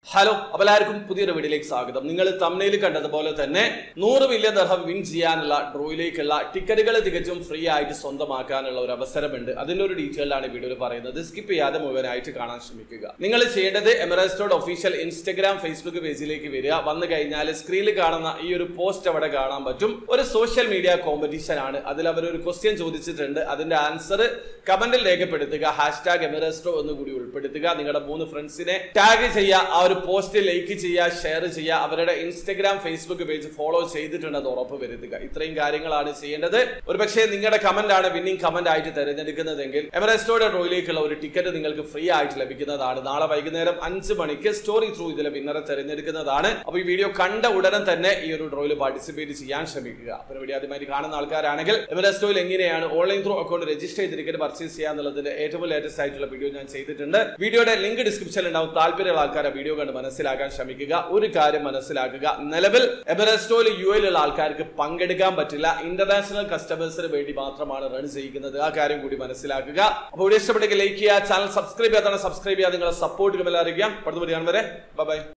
hello അപ്പോൾ എല്ലാവർക്കും പുതിയൊരു വീഡിയോയിലേക്ക് സ്വാഗതം നിങ്ങൾ തമ്മിൽ കണ്ടതുപോലെ തന്നെ നൂറ് മില്യൺ ദർഹം വിൻ ചെയ്യാനുള്ള ഡ്രോയിലേക്കുള്ള ടിക്കറ്റുകൾ തികച്ചും ഫ്രീ ആയിട്ട് സ്വന്തമാക്കാനുള്ള ഒരു അവസരമുണ്ട് അതിന്റെ ഒരു ഡീറ്റെയിലാണ് ഈ വീഡിയോയിൽ പറയുന്നത് സ്കിപ്പ് ചെയ്യാതെ മുഴുവനായിട്ട് കാണാൻ ശ്രമിക്കുക നിങ്ങൾ ചെയ്യേണ്ടത് എമറസ്റ്റോഡ് ഒഫീഷ്യൽ ഇൻസ്റ്റഗ്രാം ഫേസ്ബുക്ക് പേജിലേക്ക് വരിക വന്നു കഴിഞ്ഞാൽ സ്ക്രീനിൽ കാണുന്ന ഈ ഒരു പോസ്റ്റ് അവിടെ കാണാൻ പറ്റും ഒരു സോഷ്യൽ മീഡിയ കോമ്പറ്റീഷൻ ആണ് അതിൽ അവർ ഒരു ക്വസ്റ്റ്യൻ ചോദിച്ചിട്ടുണ്ട് അതിന്റെ ആൻസർ കമന്റിൽ രേഖപ്പെടുത്തുക ഹാഷ്ടാഗ് എമറസ്റ്റോ എന്ന് കൂടി ഉൾപ്പെടുത്തുക നിങ്ങളുടെ മൂന്ന് ഫ്രണ്ട്സിനെ ടാഗ് ചെയ്യുക ആ ഒരു പോസ്റ്റ് ലൈക്ക് ചെയ്യുക ഷെയർ ചെയ്യുക അവരുടെ ഇൻസ്റ്റഗ്രാം ഫേസ്ബുക്ക് പേജ് ഫോളോ ചെയ്തിട്ടുണ്ടെന്ന് ഉറപ്പ് വരുത്തുക ഇത്രയും കാര്യങ്ങളാണ് ചെയ്യേണ്ടത് ഒരുപക്ഷെ നിങ്ങളുടെ കമന്റ് ആണ് വിന്നിംഗ് കമന്റ് ആയിട്ട് തിരഞ്ഞെടുക്കുന്നതെങ്കിൽ എമറസ്റ്റോയുടെ ഡ്രോയിലേക്കുള്ള ഒരു ടിക്കറ്റ് നിങ്ങൾക്ക് ഫ്രീ ആയിട്ട് ലഭിക്കുന്നതാണ് നാളെ വൈകുന്നേരം അഞ്ച് മണിക്ക് സ്റ്റോറി ത്രൂ ഇതിലെ വിന്നറെ തിരഞ്ഞെടുക്കുന്നതാണ് അപ്പോൾ ഈ വീഡിയോ കണ്ട ഉടനെ തന്നെ ഈ ഒരു ഡ്രോയിൽ പാർട്ടിസിപ്പേറ്റ് ചെയ്യാൻ ശ്രമിക്കുക അപ്പോൾ വീഡിയോ ആദ്യമായി കാണുന്ന ആൾക്കാരാണെങ്കിൽ എമറസ്റ്റോയിൽ എങ്ങനെയാണ് ഓൺലൈൻ ത്രൂ അക്കൗണ്ട് രജിസ്റ്റർ ചെയ്ത് ടിക്കറ്റ് പർച്ചേസ് ചെയ്യുക എന്നുള്ളതിന്റെ ഏറ്റവും ലേറ്റസ്റ്റ് ആയിട്ടുള്ള വീഡിയോ ഞാൻ ചെയ്തിട്ടുണ്ട് വീഡിയോയുടെ ലിങ്ക് ഡിസ്ക്രിപ്ഷനിൽ ഉണ്ടാവും താല്പര്യമുള്ള ആൾക്കാരെ വീഡിയോ കണ്ട് മനസ്സിലാക്കാൻ ശ്രമിക്കുക ഒരു കാര്യം മനസ്സിലാക്കുക നിലവിൽ എമറസ്റ്റോയിൽ യു എയിലുള്ള ആൾക്കാർക്ക് പങ്കെടുക്കാൻ പറ്റില്ല ഇന്റർനാഷണൽ കസ്റ്റമേഴ്സിന് വേണ്ടി മാത്രമാണ് റൺ ചെയ്യിക്കുന്നത് ആ കാര്യം കൂടി മനസ്സിലാക്കുക അപ്പോൾ വീഡിയോ ഇഷ്ടപ്പെട്ടെങ്കിൽ ലൈക്ക് ചെയ്യുക ചാനൽ സബ്സ്ക്രൈബ് ചെയ്യാതാണ് സബ്സ്ക്രൈബ് ചെയ്യുക നിങ്ങളെ സപ്പോർട്ട് അറിയിക്കാം അടുത്ത വീഡിയോ വരെ ബൈ